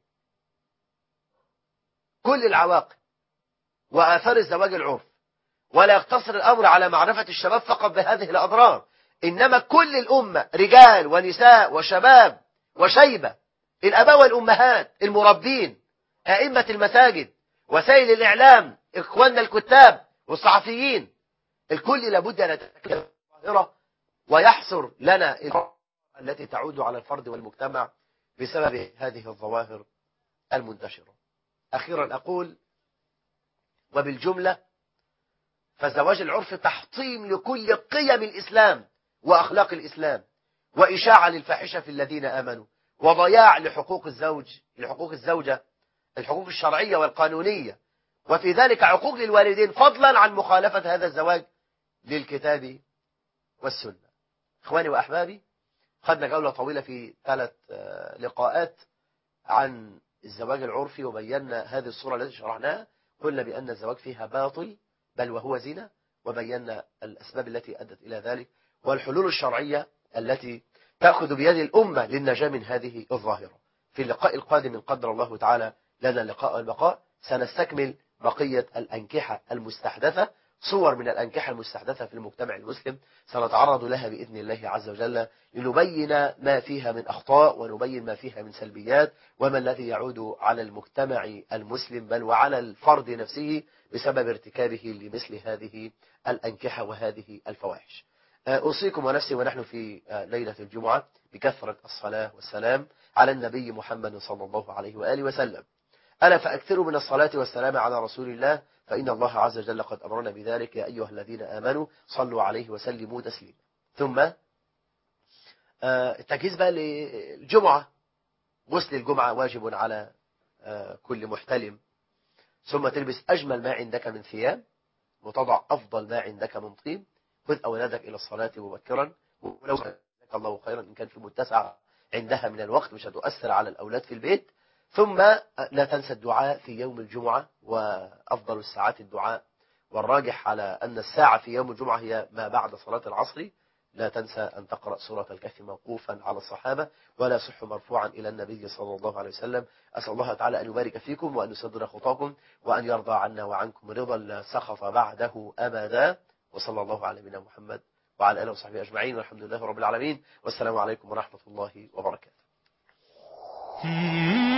كل العواقب وآثار الزواج العرفي ولا يقتصر الأمر على معرفة الشباب فقط بهذه الأضرار إنما كل الأمة رجال ونساء وشباب وشيبة الأباء والأمهات المربين أئمة المساجد وسائل الإعلام إخواننا الكتاب والصحفيين الكل لابد أن يتكلم الظاهرة ويحصر لنا التي تعود على الفرد والمجتمع بسبب هذه الظواهر المنتشرة أخيرا أقول وبالجملة فالزواج العرفي تحطيم لكل قيم الإسلام وأخلاق الإسلام وإشاعة للفاحشة في الذين آمنوا وضياع لحقوق الزوج لحقوق الزوجة الحقوق الشرعية والقانونية وفي ذلك عقوق للوالدين فضلا عن مخالفة هذا الزواج للكتاب والسنة إخواني وأحبابي خدنا جولة طويلة في ثلاث لقاءات عن الزواج العرفي وبينا هذه الصورة التي شرحناها قلنا بأن الزواج فيها باطل بل وهو زنا وبينا الأسباب التي أدت إلى ذلك والحلول الشرعية التي تأخذ بيد الأمة للنجاة من هذه الظاهرة في اللقاء القادم إن قدر الله تعالى لنا اللقاء والبقاء سنستكمل بقية الأنكحة المستحدثة صور من الأنكحة المستحدثة في المجتمع المسلم سنتعرض لها بإذن الله عز وجل لنبين ما فيها من أخطاء ونبين ما فيها من سلبيات وما الذي يعود على المجتمع المسلم بل وعلى الفرد نفسه بسبب ارتكابه لمثل هذه الأنكحة وهذه الفواحش أوصيكم ونفسي ونحن في ليلة الجمعة بكثرة الصلاة والسلام على النبي محمد صلى الله عليه وآله وسلم ألا فأكثروا من الصلاة والسلام على رسول الله فإن الله عز وجل قد أمرنا بذلك يا أيها الذين آمنوا صلوا عليه وسلموا تسليما ثم التجهيز بقى للجمعة غسل الجمعة واجب على كل محتلم ثم تلبس أجمل ما عندك من ثياب وتضع أفضل ما عندك من طيب خذ أولادك إلى الصلاة مبكرا ولو جزاك الله خيرا إن كان في متسع عندها من الوقت مش هتؤثر على الأولاد في البيت ثم لا تنسى الدعاء في يوم الجمعة وأفضل الساعات الدعاء والراجح على أن الساعة في يوم الجمعة هي ما بعد صلاة العصر لا تنسى أن تقرأ سورة الكهف موقوفا على الصحابة ولا صح مرفوعا إلى النبي صلى الله عليه وسلم أسأل الله تعالى أن يبارك فيكم وأن يصدر خطاكم وأن يرضى عنا وعنكم رضا لا سخط بعده أبدا وصلى الله على نبينا محمد وعلى آله وصحبه أجمعين والحمد لله رب العالمين والسلام عليكم ورحمة الله وبركاته